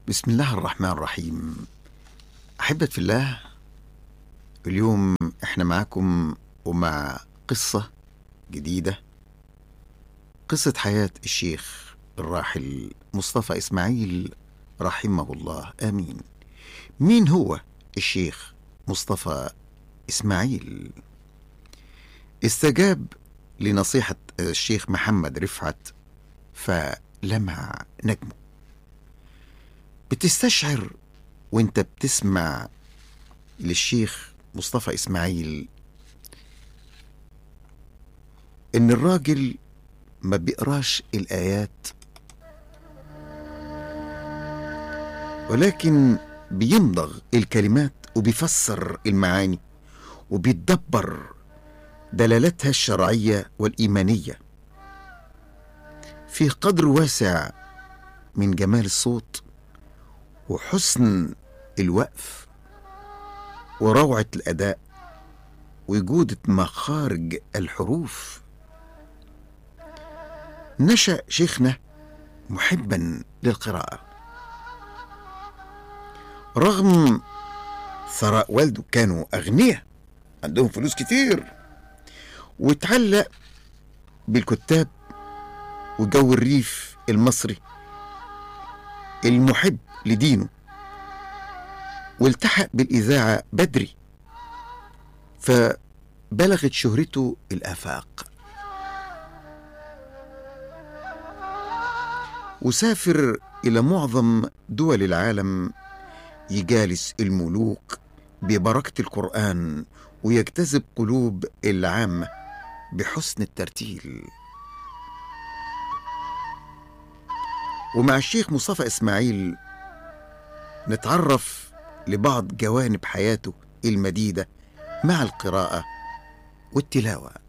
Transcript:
بسم الله الرحمن الرحيم أحبة في الله اليوم احنا معكم ومع قصة جديدة قصة حياة الشيخ الراحل مصطفى إسماعيل رحمه الله آمين مين هو الشيخ مصطفى إسماعيل استجاب لنصيحة الشيخ محمد رفعت فلمع نجمه بتستشعر وانت بتسمع للشيخ مصطفى اسماعيل ان الراجل ما بيقراش الايات ولكن بيمضغ الكلمات وبيفسر المعاني وبيتدبر دلالتها الشرعيه والايمانيه في قدر واسع من جمال الصوت وحسن الوقف وروعة الأداء وجودة مخارج الحروف نشأ شيخنا محبا للقراءة رغم ثراء والده كانوا أغنياء عندهم فلوس كتير وتعلق بالكتاب وجو الريف المصري المحب لدينه والتحق بالإذاعة بدري فبلغت شهرته الآفاق وسافر إلى معظم دول العالم يجالس الملوك ببركة القرآن ويجتذب قلوب العامة بحسن الترتيل ومع الشيخ مصطفى إسماعيل نتعرف لبعض جوانب حياته المديدة مع القراءة والتلاوة